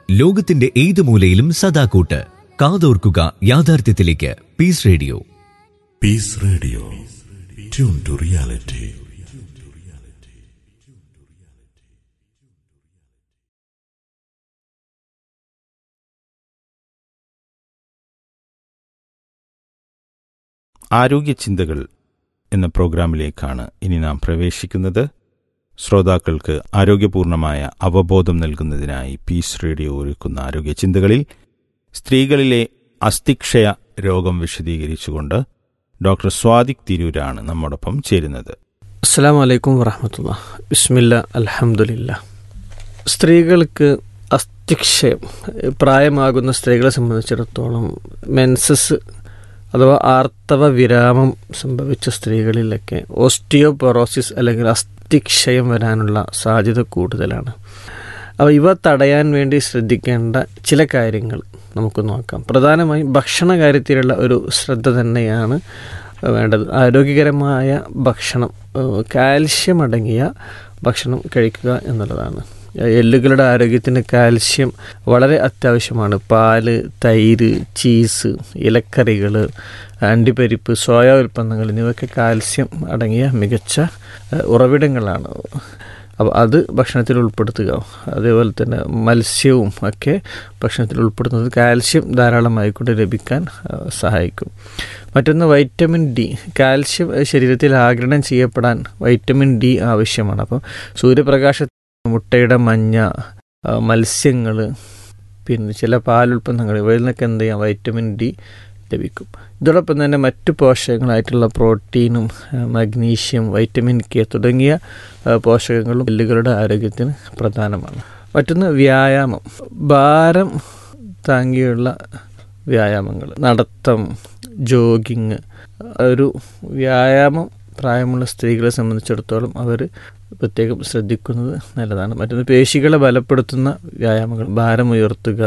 ലോകത്തിന്റെ ഏത് മൂലയിലും സദാ കൂട്ട് കാതോർക്കുക യാഥാർത്ഥ്യത്തിലേക്ക് peace radio Peace Radio. Tune to reality. ആരോഗ്യ ചിന്തകൾ എന്ന പ്രോഗ്രാമിലേക്കാണ് ഇനി നാം പ്രവേശിക്കുന്നത് ശ്രോതാക്കൾക്ക് ആരോഗ്യപൂർണമായ അവബോധം നൽകുന്നതിനായി പീസ് റേഡിയോ ഒരുക്കുന്ന ആരോഗ്യ ചിന്തകളിൽ സ്ത്രീകളിലെ അസ്ഥിക്ഷയ രോഗം വിശദീകരിച്ചുകൊണ്ട് ഡോക്ടർ സ്വാദിക് തിരൂരാണ് നമ്മോടൊപ്പം ചേരുന്നത് അസ്സാം വലൈക്കും വറഹമത്തുള്ള ബിസ്മില്ല അൽഹംദുലില്ല സ്ത്രീകൾക്ക് അസ്ഥിക്ഷയം പ്രായമാകുന്ന സ്ത്രീകളെ സംബന്ധിച്ചിടത്തോളം മെൻസസ് അഥവാ ആർത്തവ വിരാമം സംഭവിച്ച സ്ത്രീകളിലൊക്കെ ഓസ്റ്റിയോപൊറോസിസ് അല്ലെങ്കിൽ അസ്ഥിക്ഷയം വരാനുള്ള സാധ്യത കൂടുതലാണ് അപ്പോൾ ഇവ തടയാൻ വേണ്ടി ശ്രദ്ധിക്കേണ്ട ചില കാര്യങ്ങൾ നമുക്ക് നോക്കാം പ്രധാനമായും ഭക്ഷണ കാര്യത്തിലുള്ള ഒരു ശ്രദ്ധ തന്നെയാണ് വേണ്ടത് ആരോഗ്യകരമായ ഭക്ഷണം ഏഹ് കാൽഷ്യം അടങ്ങിയ ഭക്ഷണം കഴിക്കുക എന്നുള്ളതാണ് എല്ലുകളുടെ ആരോഗ്യത്തിന് കാൽഷ്യം വളരെ അത്യാവശ്യമാണ് പാല് തൈര് ചീസ് ഇലക്കറികൾ അണ്ടിപ്പരിപ്പ് സോയ ഉൽപ്പന്നങ്ങൾ എന്നിവയൊക്കെ കാൽസ്യം അടങ്ങിയ മികച്ച ഏഹ് ഉറവിടങ്ങളാണ് അപ്പോൾ അത് ഭക്ഷണത്തിൽ ഉൾപ്പെടുത്തുക അതേപോലെ തന്നെ മത്സ്യവും ഒക്കെ ഭക്ഷണത്തിൽ ഉൾപ്പെടുത്തുന്നത് കാൽഷ്യം ധാരാളമായിക്കൊണ്ട് ലഭിക്കാൻ ആ, സഹായിക്കും മറ്റൊന്ന് വൈറ്റമിൻ ഡി കാൽഷ്യം ശരീരത്തിൽ ആഗിരണം ചെയ്യപ്പെടാൻ വൈറ്റമിൻ ഡി ആവശ്യമാണ് അപ്പോൾ സൂര്യപ്രകാശ മുട്ടയുടെ മഞ്ഞ മത്സ്യങ്ങൾ പിന്നെ ചില പാലുൽപ്പന്നങ്ങൾ ഇവയിൽ നിന്നൊക്കെ എന്ത് ചെയ്യാം വൈറ്റമിൻ ഡി ലഭിക്കും ഇതോടൊപ്പം തന്നെ മറ്റു പോഷകങ്ങളായിട്ടുള്ള പ്രോട്ടീനും ആ, മഗ്നീഷ്യം വൈറ്റമിൻ കെ തുടങ്ങിയ ആ, പോഷകങ്ങളും എല്ലുകളുടെ ആരോഗ്യത്തിന് പ്രധാനമാണ് മറ്റൊന്ന് വ്യായാമം ഭാരം താങ്ങിയുള്ള വ്യായാമങ്ങൾ നടത്തം ജോഗിങ് ഒരു വ്യായാമം പ്രായമുള്ള സ്ത്രീകളെ സംബന്ധിച്ചിടത്തോളം അവർ പ്രത്യേകം ശ്രദ്ധിക്കുന്നത് നല്ലതാണ് മറ്റൊന്ന് പേശികളെ ബലപ്പെടുത്തുന്ന വ്യായാമങ്ങൾ ഭാരം ഉയർത്തുക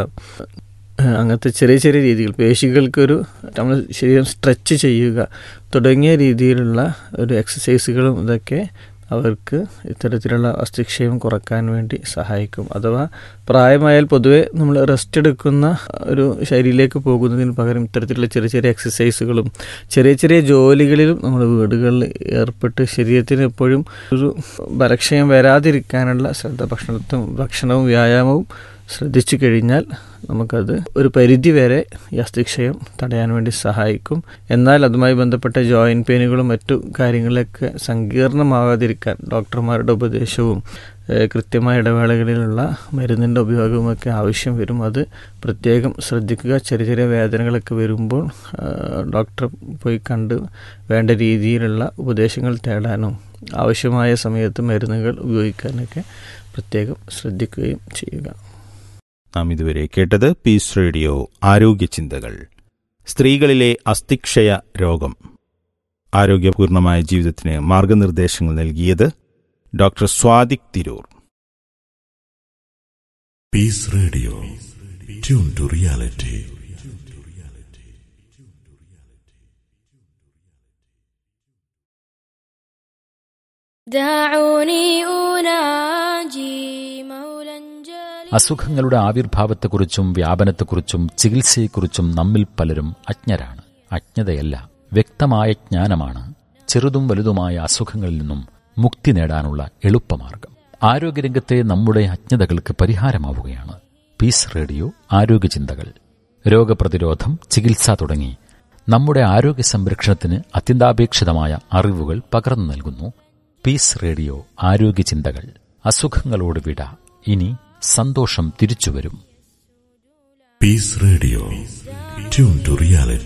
ഏഹ് അങ്ങനത്തെ ചെറിയ ചെറിയ രീതികൾ പേശികൾക്കൊരു നമ്മൾ ശരീരം സ്ട്രെച്ച് ചെയ്യുക തുടങ്ങിയ രീതിയിലുള്ള ഒരു എക്സസൈസുകളും ഇതൊക്കെ അവർക്ക് ഇത്തരത്തിലുള്ള അസ്ഥിക്ഷയം കുറക്കാൻ വേണ്ടി സഹായിക്കും അഥവാ പ്രായമായാൽ പൊതുവെ നമ്മൾ റെസ്റ്റ് എടുക്കുന്ന ഒരു ശൈലിയിലേക്ക് പോകുന്നതിന് പകരം ഇത്തരത്തിലുള്ള ചെറിയ ചെറിയ എക്സസൈസുകളും ചെറിയ ചെറിയ ജോലികളിലും നമ്മൾ വീടുകളിൽ ഏർപ്പെട്ട് ശരീരത്തിന് എപ്പോഴും ഒരു ബലക്ഷയം വരാതിരിക്കാനുള്ള ശ്രദ്ധ ഭക്ഷണത്തും ഭക്ഷണവും വ്യായാമവും ശ്രദ്ധിച്ചു കഴിഞ്ഞാൽ നമുക്കത് ഒരു പരിധി വരെ ഈ അസ്ഥിക്ഷയം തടയാൻ വേണ്ടി സഹായിക്കും എന്നാൽ അതുമായി ബന്ധപ്പെട്ട ജോയിൻറ്റ് പെയിനുകളും മറ്റു കാര്യങ്ങളൊക്കെ സങ്കീർണമാകാതിരിക്കാൻ ഡോക്ടർമാരുടെ ഉപദേശവും ഏഹ്, കൃത്യമായ ഇടവേളകളിലുള്ള മരുന്നിൻ്റെ ഉപയോഗവുമൊക്കെ ആവശ്യം വരും അത് പ്രത്യേകം ശ്രദ്ധിക്കുക ചെറിയ ചെറിയ വേദനകളൊക്കെ വരുമ്പോൾ ഏഹ്, ഡോക്ടറെ പോയി കണ്ട് വേണ്ട രീതിയിലുള്ള ഉപദേശങ്ങൾ തേടാനും ആവശ്യമായ സമയത്ത് മരുന്നുകൾ ഉപയോഗിക്കാനൊക്കെ പ്രത്യേകം ശ്രദ്ധിക്കുകയും ചെയ്യുക നാം ഇതുവരെ കേട്ടത് പീസ് റേഡിയോ ആരോഗ്യ ചിന്തകൾ സ്ത്രീകളിലെ അസ്ഥിക്ഷയ രോഗം ആരോഗ്യപൂർണമായ ജീവിതത്തിന് മാർഗനിർദ്ദേശങ്ങൾ നൽകിയത് doctor Swadiq Tirur Peace Radio. Tune to reality. دعوني أناجي مولا جليلا അസുഖങ്ങളുടെ ആവിർഭാവത്തെക്കുറിച്ചും വ്യാപനത്തെക്കുറിച്ചും ചികിത്സയെക്കുറിച്ചും നമ്മിൽ പലരും അജ്ഞരാണ് അജ്ഞതയല്ല വ്യക്തമായ ജ്ഞാനമാണ് ചെറുതും വലുതുമായ അസുഖങ്ങളിൽ നിന്നും മുക്തി നേടാനുള്ള എളുപ്പമാർഗം ആരോഗ്യരംഗത്തെ നമ്മുടെ അജ്ഞതകൾക്ക് പരിഹാരമാവുകയാണ് പീസ് റേഡിയോ ആരോഗ്യചിന്തകൾ രോഗപ്രതിരോധം ചികിത്സ തുടങ്ങി നമ്മുടെ ആരോഗ്യ സംരക്ഷണത്തിന് അത്യന്താപേക്ഷിതമായ അറിവുകൾ പകർന്നു നൽകുന്നു പീസ് റേഡിയോ ആരോഗ്യചിന്തകൾ അസുഖങ്ങളോട് വിട ഇനി സന്തോഷം തിരിച്ചുവരും Peace Radio. Tune to reality.